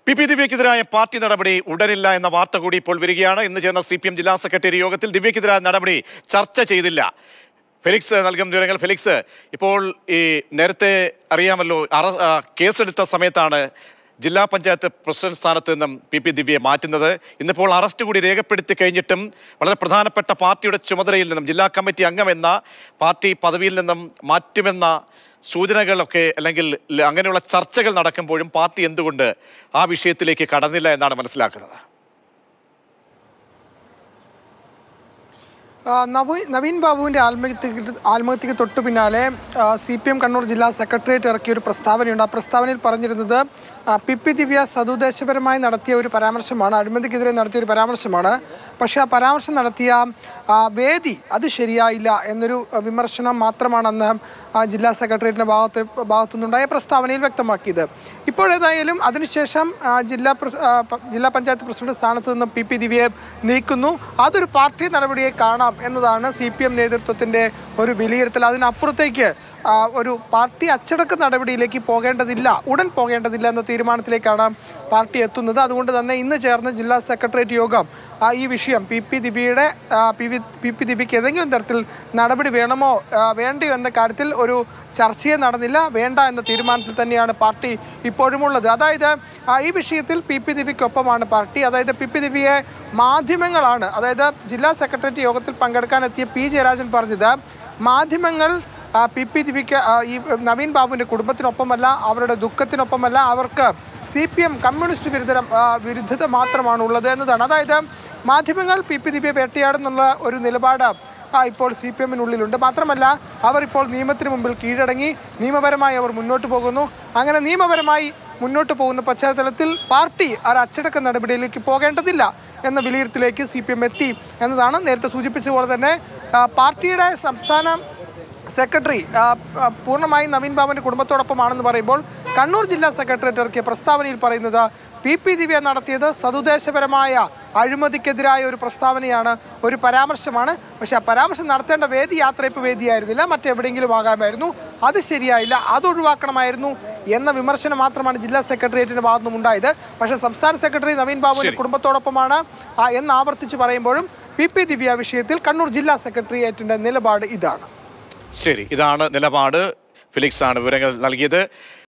P P ദിവ്യക്കെതിരായ party നടപടി ഉടനില്ല എന്ന വാർത്ത കൂടി ഇപ്പോൾ വരികയാണ് ഇന്ന് ചേർന്ന സി പി എം ജില്ലാ സെക്രട്ടറി യോഗത്തിൽ ദിവ്യക്കെതിരായ നടപടി ചർച്ച ചെയ്തില്ല ഫെലിക്സ് നൽകും വിവരങ്ങൾ ഫെലിക്സ് ഇപ്പോൾ ഈ നേരത്തെ അറിയാമല്ലോ അറ ആ, കേസെടുത്ത സമയത്താണ് ജില്ലാ പഞ്ചായത്ത് പ്രസിഡന്റ് സ്ഥാനത്ത് നിന്നും പി പി ദിവ്യയെ മാറ്റുന്നത് ഇന്നിപ്പോൾ അറസ്റ്റ് കൂടി രേഖപ്പെടുത്തി കഴിഞ്ഞിട്ടും വളരെ പ്രധാനപ്പെട്ട പാർട്ടിയുടെ ചുമതലയിൽ നിന്നും ജില്ലാ കമ്മിറ്റി അംഗമെന്ന പാർട്ടി പദവിയിൽ നിന്നും മാറ്റുമെന്ന സൂചനകളൊക്കെ അല്ലെങ്കിൽ ല- അങ്ങനെയുള്ള ചർച്ചകൾ നടക്കുമ്പോഴും പാർട്ടി എന്തുകൊണ്ട് ആ വിഷയത്തിലേക്ക് കടന്നില്ല എന്നാണ് മനസ്സിലാക്കുന്നത് ആ, നവീ നവീൻ ബാബുവിൻ്റെ ആത്മഹത്യക്ക് ആത്മഹത്യക്ക് തൊട്ടു പിന്നാലെ സി പി എം കണ്ണൂർ ജില്ലാ സെക്രട്ടേറിയറ്റ് ഇറക്കിയ ഒരു പ്രസ്താവനയുണ്ട് ആ പ്രസ്താവനയിൽ പറഞ്ഞിരുന്നത് ആ, പി പി ദിവ്യ സതുദ്ദേശപരമായി നടത്തിയ ഒരു പരാമർശമാണ് അഴിമതിക്കെതിരെ നടത്തിയ ഒരു പരാമർശമാണ് പക്ഷേ ആ പരാമർശം നടത്തിയ ആ, വേദി അത് ശരിയായില്ല എന്നൊരു ആ, വിമർശനം മാത്രമാണ് അന്ന് ആ, ജില്ലാ സെക്രട്ടേറിയറ്റിൻ്റെ ഭാഗത്ത് ഭാഗത്തുനിന്നുണ്ടായ പ്രസ്താവനയിൽ വ്യക്തമാക്കിയത് ഇപ്പോഴേതായാലും അതിനുശേഷം ആ, ജില്ലാ പ്രസ്- ആ, പ- ജില്ലാ പഞ്ചായത്ത് പ്രസിഡന്റ് സ്ഥാനത്ത് നിന്ന് പി പി ദിവ്യയെ നീക്കുന്നു അതൊരു പാർട്ടി നടപടിയെ കാണാം എന്നതാണ് സി പി എം നേതൃത്വത്തിൻ്റെ ഒരു വിലയിരുത്തൽ അതിനപ്പുറത്തേക്ക് ആ, ഒരു പാർട്ടി അച്ചടക്ക നടപടിയിലേക്ക് പോകേണ്ടതില്ല ഉടൻ പോകേണ്ടതില്ല എന്ന തീരുമാനത്തിലേക്കാണ് പാർട്ടി എത്തുന്നത് അതുകൊണ്ട് തന്നെ ഇന്ന് ചേർന്ന ജില്ലാ സെക്രട്ടേറിയറ്റ് യോഗം ആ, ഈ വിഷയം പി പി ദിവ്യയുടെ ആ, പി വി പി പി ദിവ്യയ്ക്ക് ഏതെങ്കിലും തരത്തിൽ നടപടി വേണമോ ആ, വേണ്ടയോ എന്ന കാര്യത്തിൽ ഒരു ചർച്ചയെ നടന്നില്ല വേണ്ട എന്ന തീരുമാനത്തിൽ തന്നെയാണ് പാർട്ടി ഇപ്പോഴുമുള്ളത് അതായത് ആ, ഈ വിഷയത്തിൽ പി പി ദിവ്യക്കൊപ്പമാണ് പാർട്ടി അതായത് പി പി ദിവ്യയെ മാധ്യമങ്ങളാണ് അതായത് ജില്ലാ സെക്രട്ടേറിയറ്റ് യോഗത്തിൽ പങ്കെടുക്കാനെത്തിയ പി ജയരാജൻ പറഞ്ഞത് മാധ്യമങ്ങൾ ആ, പി പി ദിവ്യയ്ക്ക് ആ, ഈ നവീൻ ബാബുവിൻ്റെ കുടുംബത്തിനൊപ്പമല്ല അവരുടെ ദുഃഖത്തിനൊപ്പമല്ല അവർക്ക് സി പി എം കമ്മ്യൂണിസ്റ്റ് വിരുദ്ധ വിരുദ്ധത മാത്രമാണ് ഉള്ളത് എന്നതാണ് അതായത് മാധ്യമങ്ങൾ പി പി ദിവ്യ വേട്ടയാടുന്നുള്ള ഒരു നിലപാട് ആ, ഇപ്പോൾ സി പി എമ്മിനുള്ളിലുണ്ട് മാത്രമല്ല അവർ ഇപ്പോൾ നിയമത്തിന് മുമ്പിൽ കീഴടങ്ങി നിയമപരമായി അവർ മുന്നോട്ട് പോകുന്നു അങ്ങനെ നിയമപരമായി മുന്നോട്ട് പോകുന്ന പശ്ചാത്തലത്തിൽ പാർട്ടി ഒരു അച്ചടക്ക നടപടിയിലേക്ക് പോകേണ്ടതില്ല എന്ന വിലയിരുത്തലേക്ക് സി പി എം എത്തി എന്നതാണ് നേരത്തെ സൂചിപ്പിച്ച പോലെ തന്നെ ആ, പാർട്ടിയുടെ സംസ്ഥാന സെക്രട്ടറി ആ, ആ, പൂർണ്ണമായും നവീൻ ബാബുവിൻ്റെ കുടുംബത്തോടൊപ്പമാണെന്ന് പറയുമ്പോൾ കണ്ണൂർ ജില്ലാ സെക്രട്ടേറിയറ്റ് ഇറക്കിയ പ്രസ്താവനയിൽ പറയുന്നത് പി പി ദിവ്യ നടത്തിയത് സതുദ്ദേശപരമായ അഴിമതിക്കെതിരായ ഒരു പ്രസ്താവനയാണ് ഒരു പരാമർശമാണ് പക്ഷേ ആ പരാമർശം നടത്തേണ്ട വേദി യാത്രയപ്പ് വേദിയായിരുന്നില്ല മറ്റെവിടെയെങ്കിലും ആകാമായിരുന്നു അത് ശരിയായില്ല അത് ഒഴിവാക്കണമായിരുന്നു എന്ന വിമർശനം മാത്രമാണ് ജില്ലാ സെക്രട്ടേറിയറ്റിന്റെ ഭാഗത്തു നിന്നും ഉണ്ടായത് പക്ഷേ സംസ്ഥാന സെക്രട്ടറി നവീൻ ബാബുവിന്റെ ശരി. കുടുംബത്തോടൊപ്പമാണ് ആ, എന്ന് ആവർത്തിച്ച് പറയുമ്പോഴും പി പി ദിവ്യ വിഷയത്തിൽ കണ്ണൂർ ജില്ലാ സെക്രട്ടേറിയറ്റിന്റെ നിലപാട് ഇതാണ് ശരി ഇതാണ് നിലപാട് ഫിലിക്സ് ആണ് വിവരങ്ങൾ നൽകിയത്